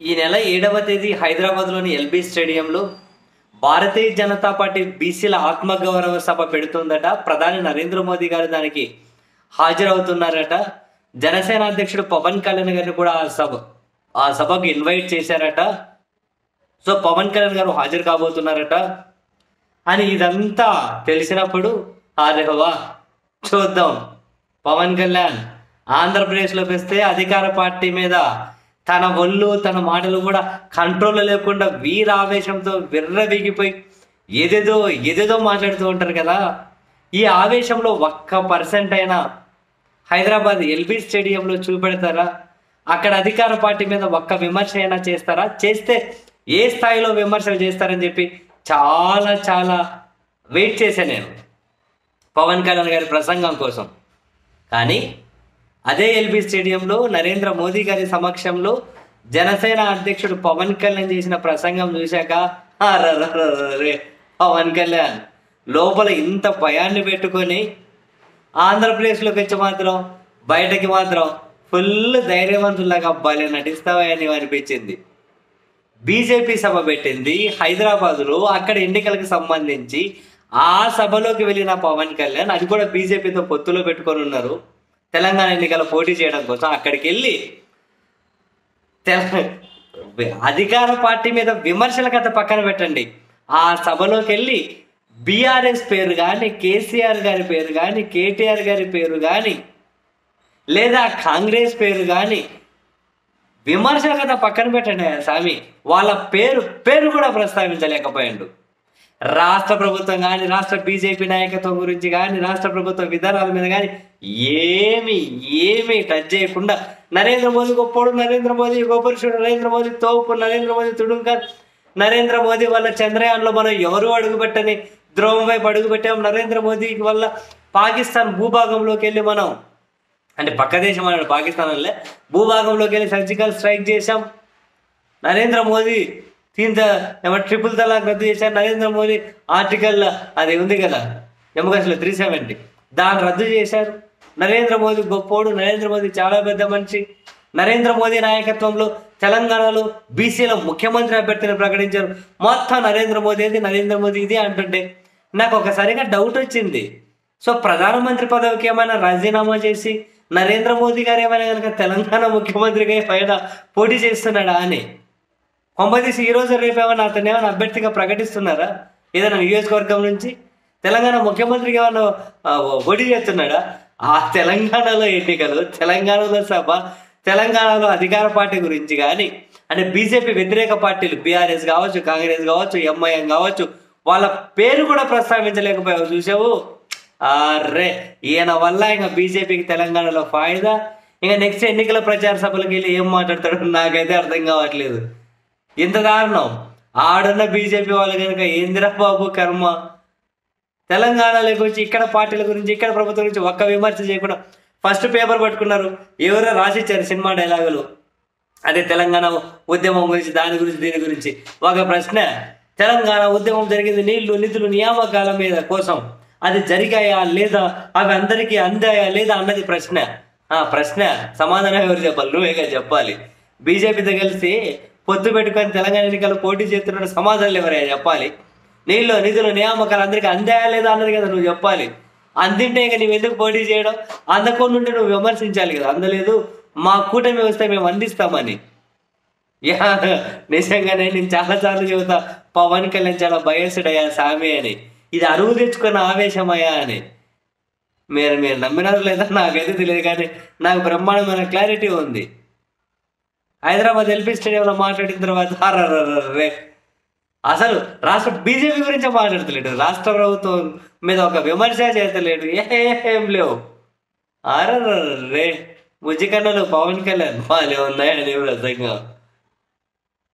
ఈ నెల ఏడవ తేదీ హైదరాబాద్లోని ఎల్బీ స్టేడియంలో భారతీయ జనతా పార్టీ బీసీల ఆత్మగౌరవ సభ పెడుతుందట ప్రధాని నరేంద్ర మోదీ గారు దానికి హాజరవుతున్నారట జనసేన అధ్యక్షుడు పవన్ కళ్యాణ్ గారిని కూడా ఆ సభ ఆ సభకు ఇన్వైట్ చేశారట సో పవన్ కళ్యాణ్ గారు హాజరు కాబోతున్నారట అని ఇదంతా తెలిసినప్పుడు అరేవా చూద్దాం పవన్ కళ్యాణ్ ఆంధ్రప్రదేశ్లోకి వస్తే అధికార పార్టీ మీద తన ఒళ్ళు తన మాటలు కూడా కంట్రోల్ లేకుండా వీరావేశంతో విర్రవీగిపోయి ఏదేదో ఏదేదో మాట్లాడుతూ ఉంటారు కదా ఈ ఆవేశంలో ఒక్క పర్సెంట్ అయినా హైదరాబాద్ ఎల్బీ స్టేడియంలో చూపెడతారా అక్కడ అధికార పార్టీ మీద ఒక్క విమర్శ అయినా చేస్తారా చేస్తే ఏ స్థాయిలో విమర్శలు చేస్తారని చెప్పి చాలా చాలా వెయిట్ చేశాను నేను పవన్ కళ్యాణ్ గారి ప్రసంగం కోసం కానీ అదే ఎల్బీ స్టేడియంలో నరేంద్ర మోదీ గారి సమక్షంలో జనసేన అధ్యక్షుడు పవన్ కళ్యాణ్ చేసిన ప్రసంగం చూశాక అరెరెరెరె, పవన్ కళ్యాణ్ లోపల ఇంత భయాన్ని పెట్టుకొని ఆంధ్రప్రదేశ్లోకి వచ్చి మాత్రం బయటకి మాత్రం ఫుల్ ధైర్యవంతులాగా భలే నటిస్తావా అని అనిపించింది బీజేపీ సభ పెట్టింది హైదరాబాద్లో అక్కడ ఎన్నికలకు సంబంధించి ఆ సభలోకి వెళ్ళిన పవన్ కళ్యాణ్ అది కూడా బీజేపీతో పొత్తులో పెట్టుకొని ఉన్నారు తెలంగాణ ఎన్నికల పోటీ చేయడం కోసం అక్కడికి వెళ్ళి తెల- అధికార పార్టీ మీద విమర్శల కథ పక్కన పెట్టండి ఆ సభలోకి వెళ్ళి బీఆర్ఎస్ పేరు కానీ కేసీఆర్ గారి పేరు కానీ కేటీఆర్ గారి పేరు కానీ లేదా కాంగ్రెస్ పేరు కానీ విమర్శల కథ పక్కన పెట్టండి ఆ స్వామి వాళ్ళ పేరు పేరు కూడా ప్రస్తావించలేకపోయాడు రాష్ట్ర ప్రభుత్వం కానీ రాష్ట్ర బీజేపీ నాయకత్వం గురించి కానీ రాష్ట్ర ప్రభుత్వ విధానాల మీద కానీ ఏమి ఏమి టచ్ చేయకుండా నరేంద్ర మోదీ గొప్పోడు నరేంద్ర మోదీ గోపరుషుడు నరేంద్ర మోదీ తోపు నరేంద్ర మోదీ తుడుంకర్ నరేంద్ర మోదీ వల్ల చంద్రయాన్లో మనం ఎవరు అడుగుపెట్టని ద్రోవం వైపు అడుగుపెట్టాం నరేంద్ర మోదీ వల్ల పాకిస్తాన్ భూభాగంలోకి వెళ్ళి మనం అంటే పక్క దేశం అన్నాడు పాకిస్తాన్ వల్లే భూభాగంలోకి వెళ్ళి సర్జికల్ స్ట్రైక్ చేశాం నరేంద్ర మోదీ తీన్ ఏమంటే ట్రిపుల్ తలాక్ రద్దు చేశారు నరేంద్ర మోదీ ఆర్టికల్ అది ఉంది కదా జమ్మకాశ్మీర్ త్రీ సెవెంటీ దాన్ని రద్దు చేశారు నరేంద్ర మోదీ గొప్పోడు నరేంద్ర మోదీ చాలా పెద్ద మనిషి నరేంద్ర మోదీ నాయకత్వంలో తెలంగాణలో బీసీల ముఖ్యమంత్రి అభ్యర్థిని ప్రకటించారు మొత్తం నరేంద్ర మోదీ ఇది నరేంద్ర మోదీ ఇది అంటుంటే నాకు ఒకసారిగా డౌట్ వచ్చింది సో ప్రధానమంత్రి పదవికి ఏమైనా రాజీనామా చేసి నరేంద్ర మోదీ గారు ఏమైనా కనుక తెలంగాణ ముఖ్యమంత్రిగా పైన పోటీ చేస్తున్నాడా అని కొంపదీసి ఈ రోజు రేపు ఏమైనా అతను ఏమైనా అభ్యర్థిగా ప్రకటిస్తున్నారా ఏదైనా నియోజకవర్గం నుంచి తెలంగాణ ముఖ్యమంత్రికి ఏమైనా ఆ, పోటీ చేస్తున్నాడా ఆ తెలంగాణలో ఎన్నికలు తెలంగాణలో సభ తెలంగాణలో అధికార పార్టీ గురించి కానీ అంటే బీజేపీ వ్యతిరేక పార్టీలు బీఆర్ఎస్ కావచ్చు కాంగ్రెస్ కావచ్చు ఎంఐఎం కావచ్చు వాళ్ళ పేరు కూడా ప్రస్తావించలేకపోయావు చూసావు అర్రే ఈయన వల్ల ఇంకా బీజేపీకి తెలంగాణలో ఫాయిదా ఇంకా నెక్స్ట్ ఎన్నికల ప్రచార సభలకు వెళ్ళి ఏం మాట్లాడతాడో నాకైతే అర్థం కావట్లేదు ఇంత దారుణం ఆడున్న బీజేపీ వాళ్ళు కనుక ఏందిరా బాబు కర్మ తెలంగాణలోకి వచ్చి ఇక్కడ పార్టీల గురించి ఇక్కడ ప్రభుత్వం గురించి ఒక్క విమర్శ చేయకుండా ఫస్ట్ పేపర్ పట్టుకున్నారు ఎవరో రాసిచ్చారు సినిమా డైలాగులు అదే తెలంగాణ ఉద్యమం గురించి దాని గురించి దీని గురించి ఒక ప్రశ్న తెలంగాణ ఉద్యమం జరిగింది నీళ్లు నిధులు నియామకాల మీద కోసం అది జరిగాయా లేదా అవి అందరికీ అందాయా లేదా అన్నది ప్రశ్న ఆ ప్రశ్న సమాధానం ఎవరు చెప్పాలి నువ్వేగా చెప్పాలి బీజేపీతో కలిసి పొత్తు పెట్టుకొని తెలంగాణ ఎన్నికలు పోటీ చేస్తున్న సమాధానాలు ఎవరైనా చెప్పాలి నీళ్ళు నిధులు నియామకాలు అందరికీ అందాయా లేదా అన్నది కదా నువ్వు చెప్పాలి అందింటే ఇక నువ్వు ఎందుకు పోటీ చేయడం అందకుండా ఉంటే నువ్వు విమర్శించాలి కదా అందలేదు మా కూటమి వస్తే మేము అందిస్తామని యా నిజంగానే నేను చాలా సార్లు చెబుతా పవన్ కళ్యాణ్ చాలా బయసుడయ్యా సామి అని ఇది అరువు తెచ్చుకున్న ఆవేశమయ్యా అని మీరు మీరు నమ్మినారు లేదా నాకైతే తెలియదు కానీ నాకు బ్రహ్మాండమైన క్లారిటీ ఉంది హైదరాబాద్ ఎల్పీ స్టేడియంలో మాట్లాడిన తర్వాత అర్రర్రర్రే అసలు రాష్ట్ర బీజేపీ గురించే మాట్లాడతలేడు రాష్ట్ర ప్రభుత్వం మీద ఒక విమర్శ చేస్తలేడు ఏం లేవు అర్రర్రర్రే ముజ్జికన్నలు పవన్ కళ్యాణ్ బాగానే ఉన్నాయని ప్రసంగం